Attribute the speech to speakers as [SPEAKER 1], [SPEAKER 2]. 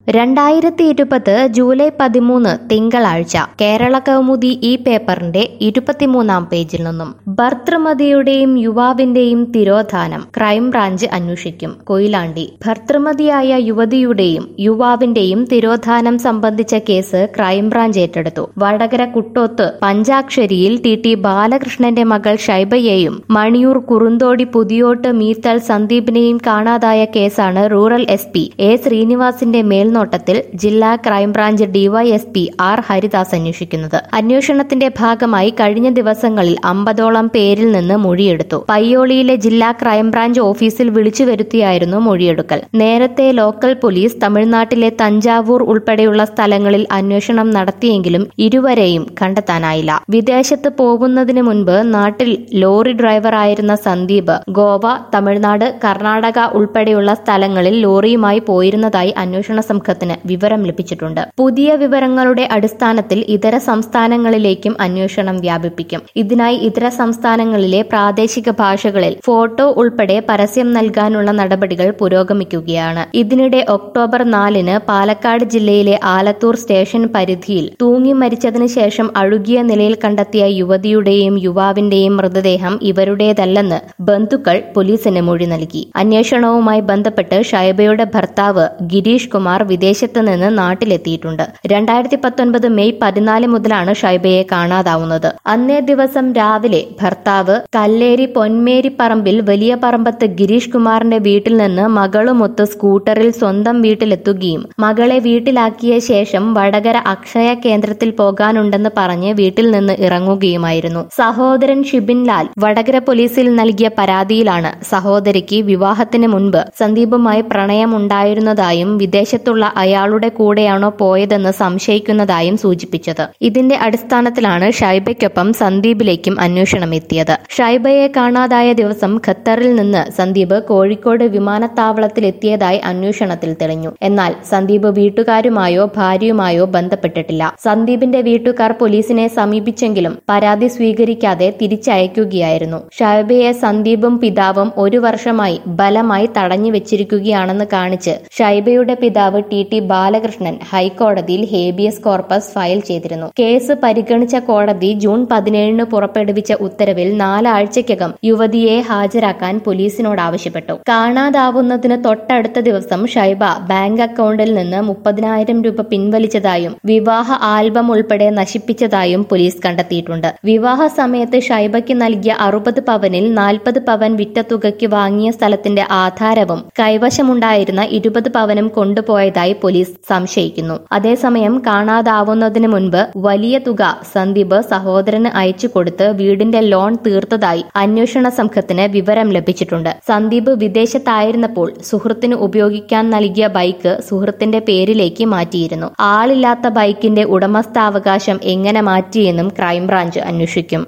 [SPEAKER 1] രണ്ടായിരത്തി ഇരുപത് ജൂലൈ പതിമൂന്ന് തിങ്കളാഴ്ച കേരള കൗമുദി ഈ പേപ്പറിന്റെ ഇരുപത്തിമൂന്നാം പേജിൽ നിന്നും ഭർത്തൃമതിയുടെയും യുവാവിന്റെയും തിരോധാനം ക്രൈംബ്രാഞ്ച് അന്വേഷിക്കും കൊയിലാണ്ടി ഭർത്തൃമതിയായ യുവതിയുടെയും യുവാവിന്റെയും തിരോധാനം സംബന്ധിച്ച കേസ് ക്രൈംബ്രാഞ്ച് ഏറ്റെടുത്തു വടകര കുട്ടോത്ത് പഞ്ചാക്ഷരിയിൽ ടി ടി ബാലകൃഷ്ണന്റെ മകൾ ഷൈബയെയും മണിയൂർ കുറുന്തോടി പുതിയോട്ട് മീത്തൽ സന്ദീപിനെയും കാണാതായ കേസാണ് റൂറൽ എസ് പി എ ശ്രീനിവാസിന്റെ മേൽനോട്ടത്തിൽ ജില്ലാ ക്രൈംബ്രാഞ്ച് ഡിവൈഎസ്പി ആർ ഹരിദാസ് അന്വേഷിക്കുന്നത് അന്വേഷണത്തിന്റെ ഭാഗമായി കഴിഞ്ഞ ദിവസങ്ങളിൽ അമ്പതോളം പേരിൽ നിന്ന് മൊഴിയെടുത്തു പയ്യോളിയിലെ ജില്ലാ ക്രൈംബ്രാഞ്ച് ഓഫീസിൽ വിളിച്ചു വരുത്തിയായിരുന്നു മൊഴിയെടുക്കൽ നേരത്തെ ലോക്കൽ പോലീസ് തമിഴ്നാട്ടിലെ തഞ്ചാവൂർ ഉൾപ്പെടെയുള്ള സ്ഥലങ്ങളിൽ അന്വേഷണം നടത്തിയെങ്കിലും ഇരുവരെയും കണ്ടെത്താനായില്ല വിദേശത്ത് പോകുന്നതിന് മുൻപ് നാട്ടിൽ ലോറി ഡ്രൈവറായിരുന്ന സന്ദീപ് ഗോവ തമിഴ്നാട് കർണാടക ഉൾപ്പെടെയുള്ള സ്ഥലങ്ങളിൽ ലോറിയുമായി പോയിരുന്നതായി അന്വേഷണ സംഘത്തിന് വിവരം ലഭിച്ചിട്ടുണ്ട് പുതിയ വിവരങ്ങളുടെ അടിസ്ഥാനത്തിൽ ഇതര സംസ്ഥാനങ്ങളിലേക്കും അന്വേഷണം വ്യാപിപ്പിക്കും ഇതിനായി ഇതര സംസ്ഥാനങ്ങളിലെ പ്രാദേശിക ഭാഷകളിൽ ഫോട്ടോ ഉൾപ്പെടെ പരസ്യം നൽകാനുള്ള നടപടികൾ പുരോഗമിക്കുകയാണ് ഇതിനിടെ ഒക്ടോബർ നാലിന് പാലക്കാട് ജില്ലയിലെ ആലത്തൂർ സ്റ്റേഷൻ പരിധിയിൽ തൂങ്ങി മരിച്ചതിന് ശേഷം അഴുകിയ നിലയിൽ കണ്ടെത്തിയ യുവതിയുടെയും യുവാവിന്റെയും മൃതദേഹം ഇവരുടേതല്ലെന്ന് ബന്ധുക്കൾ പോലീസിന് മൊഴി നൽകി അന്വേഷണവുമായി ബന്ധപ്പെട്ട് ഷൈബയുടെ ഭർത്താവ് ഗിരീഷ് കുമാർ വിദേശത്ത് നിന്ന് നാട്ടിലെത്തിയിട്ടുണ്ട് രണ്ടായിരത്തി പത്തൊൻപത് മെയ് പതിനാല് മുതലാണ് ഷൈബയെ കാണാതാവുന്നത് അന്നേ ദിവസം രാവിലെ ഭർത്താവ് കല്ലേരി പൊന്മേരി പറമ്പിൽ വലിയ പറമ്പത്ത് ഗിരീഷ് കുമാറിന്റെ വീട്ടിൽ നിന്ന് മകളുമൊത്ത് സ്കൂട്ടറിൽ സ്വന്തം വീട്ടിലെത്തുകയും മകളെ വീട്ടിലാക്കിയ ശേഷം വടകര അക്ഷയ കേന്ദ്രത്തിൽ പോകാനുണ്ടെന്ന് പറഞ്ഞ് വീട്ടിൽ നിന്ന് ഇറങ്ങുകയുമായിരുന്നു സഹോദരൻ ഷിബിൻ ലാൽ വടകര പോലീസിൽ നൽകിയ പരാതിയിലാണ് സഹോദരിക്ക് വിവാഹത്തിന് മുൻപ് സന്ദീപുമായി പ്രണയമുണ്ടായിരുന്നതായും വിദേശത്തുള്ള അയാളുടെ കൂടെയാണോ പോയതെന്ന് സംശയിക്കുന്നതായും സൂചിപ്പിച്ചത് ഇതിന്റെ അടിസ്ഥാനത്തിലാണ് ഷൈബയ്ക്കൊപ്പം സന്ദീപിലേക്കും അന്വേഷണം എത്തിയത് ഷൈബയെ കാണാതായ ദിവസം ഖത്തറിൽ നിന്ന് സന്ദീപ് കോഴിക്കോട് വിമാനത്താവളത്തിൽ എത്തിയതായി അന്വേഷണത്തിൽ തെളിഞ്ഞു എന്നാൽ സന്ദീപ് വീട്ടുകാരുമായോ ഭാര്യയുമായോ ബന്ധപ്പെട്ടിട്ടില്ല സന്ദീപിന്റെ വീട്ടുകാർ പോലീസിനെ സമീപിച്ചെങ്കിലും പരാതി സ്വീകരിക്കാതെ തിരിച്ചയക്കുകയായിരുന്നു ഷൈബയെ സന്ദീപും പിതാവും ഒരു വർഷമായി ബലമായി തടഞ്ഞു വെച്ചിരിക്കുകയാണെന്ന് കാണിച്ച് ഷൈബയുടെ പിതാവ് ടി ടി ബാലകൃഷ്ണൻ ഹൈക്കോടതിയിൽ ഹേബിയസ് കോർപ്പസ് ഫയൽ ചെയ്തിരുന്നു കേസ് പരിഗണിച്ച കോടതി ജൂൺ പതിനേഴിന് പുറപ്പെടുവിച്ച ഉത്തരവിൽ നാലാഴ്ചയ്ക്കകം യുവതിയെ ഹാജരാക്കാൻ പോലീസിനോട് ആവശ്യപ്പെട്ടു കാണാതാവുന്നതിന് തൊട്ടടുത്ത ദിവസം ഷൈബ ബാങ്ക് അക്കൗണ്ടിൽ നിന്ന് മുപ്പതിനായിരം രൂപ പിൻവലിച്ചതായും വിവാഹ ആൽബം ഉൾപ്പെടെ നശിപ്പിച്ചതായും പോലീസ് കണ്ടെത്തിയിട്ടുണ്ട് വിവാഹ സമയത്ത് ഷൈബയ്ക്ക് നൽകിയ അറുപത് പവനിൽ നാൽപ്പത് പവൻ വിറ്റ തുകയ്ക്ക് വാങ്ങിയ സ്ഥലത്തിന്റെ ആധാരവും കൈവശമുണ്ടായിരുന്ന ഇരുപത് പവനും കൊണ്ടുപോയതായി പോലീസ് സംശയിക്കുന്നു അതേസമയം കാണാതാവുന്നതിന് മുൻപ് വലിയ തുക സന്ദീപ് സഹോദരന് അയച്ചു കൊടുത്ത് വീടിന്റെ ലോൺ തീർത്തതായി അന്വേഷണ സംഘത്തിന് വിവരം ലഭിച്ചിട്ടുണ്ട് സന്ദീപ് വിദേശത്തായിരുന്നപ്പോൾ സുഹൃത്തിന് ഉപയോഗിക്കാൻ നൽകിയ ബൈക്ക് സുഹൃത്തിന്റെ പേരിലേക്ക് മാറ്റിയിരുന്നു ആളില്ലാത്ത ബൈക്കിന്റെ ഉടമസ്ഥാവകാശം എങ്ങനെ മാറ്റിയെന്നും ക്രൈംബ്രാഞ്ച് അന്വേഷിക്കും